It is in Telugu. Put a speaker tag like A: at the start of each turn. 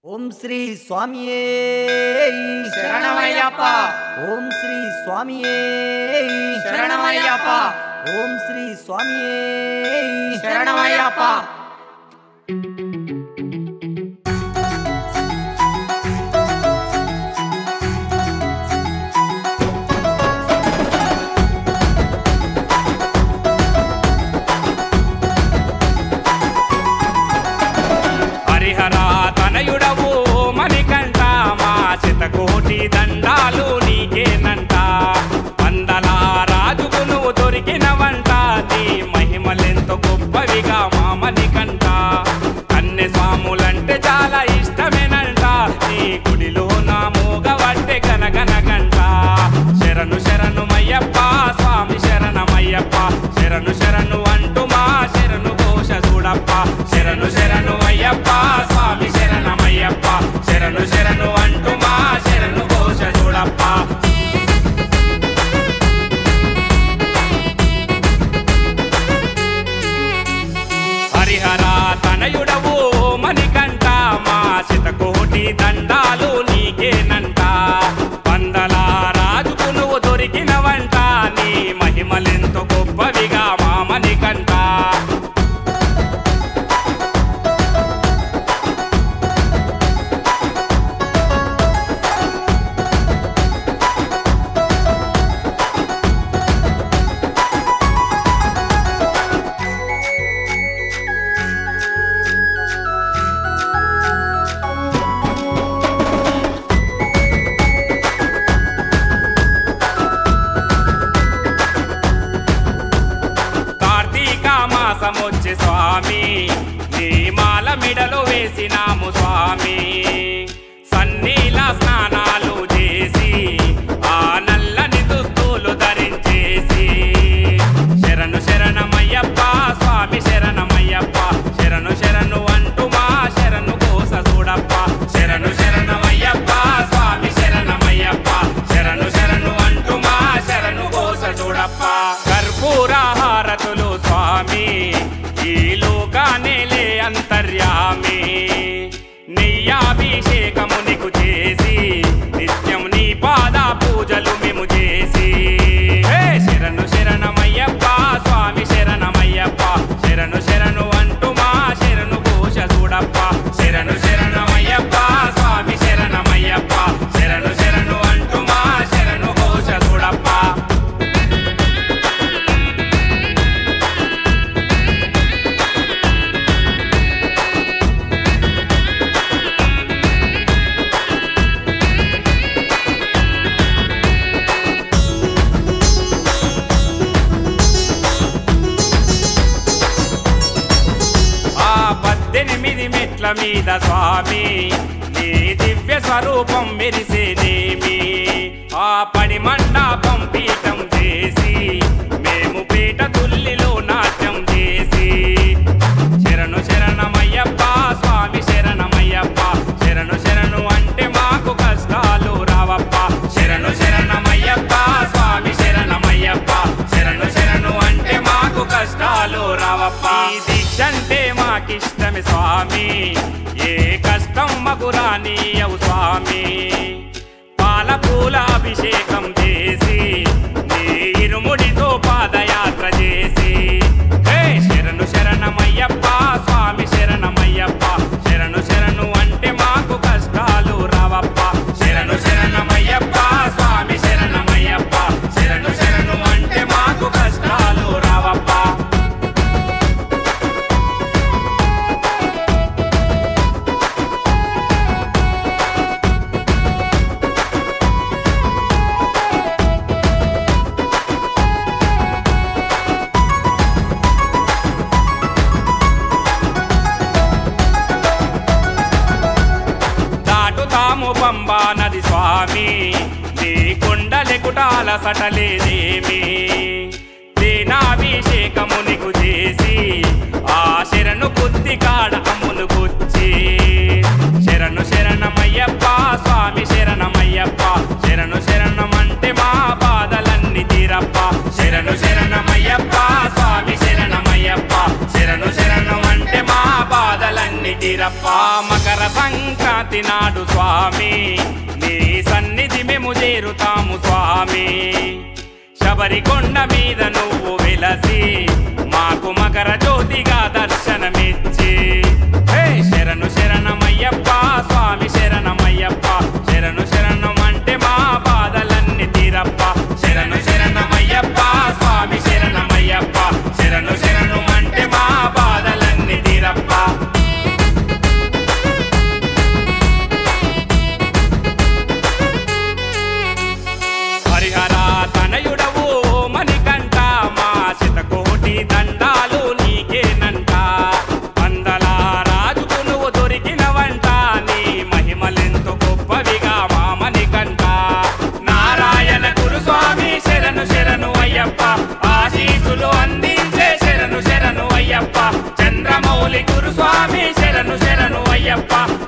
A: ఓం శ్రీ స్వామియే
B: శరణమయ్యప్ప.
A: ఓం శ్రీ స్వామియే
B: శరణమయ్యప్ప.
A: ఓం శ్రీ స్వామియే
B: శరణమయ్యప్ప హరిహర తనయుడవు మణికంఠ మా చితకోటి దండాలు నీకేనంట వందల రాజుకు నువ్వు దొరికినవంట నీ మహిమలెంతో గొప్పవిగా మా మణికంఠ కన్నె స్వాములంటే చాలా ఇష్టమేనంట నీ గుడిలో నా మూగవట్టే గనగనగంట శరణు శరణు మయ్యప్ప స్వామి శరణమయ్యప్ప శరణు శరణు అంటూ మా శరణు ఘోష చూడప్ప శరణు శరణు అయ్యప్ప స్వామి శరణమయ్యప్ప శరణు శరణు అంటూ మా శరణు ఘోష చూడప్ప హరిహర తనయుడవు మణికంఠ మా శతకోటి దండాలు నీకేనంట వందల రాజుకు నువ్వు దొరికినవంట నీ మహిమలెంతో గొప్పవిగా మా మణికంఠ కార్తీక మాసమొచ్చే స్వామి నీ మాల మిడలో వేసినాము స్వామి సన్నీల స్నానాలు చేసి ఆ నల్లని దుస్తులు ధరించేసి శరణు శరణమయ్యప్ప స్వామి శరణమయ్యప్ప శరణు శరణు అంటూ మా శరణు కోస చూడప్ప శరణు శరణమయ్యప్ప స్వామి శరణమయ్యప్ప శరణు శరణు అంటూ మా శరణు కోస చూడప్ప కర్పూర హారతులు స్వామి ఈ లోకానేలే అంతర్యామి నెయ్యాభిషేకము నీకు చేసి నిత్యం నీ పాద పూజలు మేము చేసి హే శరణు శరణమయ్యప్ప స్వామి శరణమయ్యప్ప శరణు శరణు అంటూ మా శరణు ఘోష చూడప్ప శరణు శరణమయ్యప్ప స్వామి శరణమయ్యప్ప శరణు శరణు అంటూ మా శరణు ఘోష చూడప్ప ఆ పద్దెనిమిది మెట్ల మీద స్వామి నీ దివ్య స్వరూపం మెరిసేనేమి ఆ పడి మండపం పీఠం చేసి మేము పీట తుల్లిలో నాట్యం చేసి శరణు శరణమయ్యప్ప స్వామి శరణమయ్యప్ప శరణు శరణు అంటే మాకు కష్టాలు రావప్ప శరణు శరణమయ్యప్ప స్వామి శరణమయ్యప్ప శరణు శరణు అంటే మాకు కష్టాలు రావప్ప ఈ దీక్ష అంటే మాకిష్టమే స్వామి ఏ కష్టం మగు రానీయవు స్వామి పాల పూల అభిషేకం చేసి నీ ఇరుముడితో పాదయాత్ర చేసి హే శరణు శరణమయ్యప్ప స్వామి శరణమయ్యప్ప శరణు శరణు అంటే మాకు కష్టాలు రావప్ప శరణు శరణమయ్యప్ప స్వామి శరణమయ్యప్ప శరణు శరణు అంటే మాకు కష్టాలు రావప్ప దాటుతాము పంబా నది స్వామి నీ కొండలెకుటాల సటలేదేమి దీనాభిషేకము నీకు చేసి ఆ శరణు బుద్ధి కాడ అమ్మును గుచ్చి శరణు శరణమయ్యప్ప స్వామి శరణమయ్యప్ప శరణు శరణమంటే మా బాధలన్నీ తీరప్ప శరణు శరణమయ్యప్ప స్వామి శరణమయ్యప్ప శరణు శరణమంటే మా బాధలన్నీ తీరప్ప తీరప్ప మకర సంక్రాంతి నాడు స్వామి నీ సన్నిధి మేము చేరుతాము స్వామి శబరికొండ మీద నువ్వు వెలసి మాకు మకర జ్యోతిగా దర్శనమిచ్చి హే శరణు శరణమయ్యప్ప స్వామి శరణమయ్యప్ప శరణు శరణం అంటే మా బాధలన్నీ తీరప్ప శరణు శరణమయ్యప్ప స్వామి శరణమయ్యప్ప శరణు శరణు అంటే మా బాధలన్నీ తీరప్ప హరిహర తనయుడవు మణికంఠ మా శతకోటి దండాలు నీకేనంట వందల రాజుకు నువ్వు దొరికినవంట నీ మహిమలెంతో గొప్పవిగా మా మణికంఠ నారాయణ గురుస్వామి శరణు శరణు అయ్యప్ప ఆశీసులు అందించే శరణు శరణు అయ్యప్ప చంద్రమౌళి గురుస్వామి శరణు శరణు అయ్యప్ప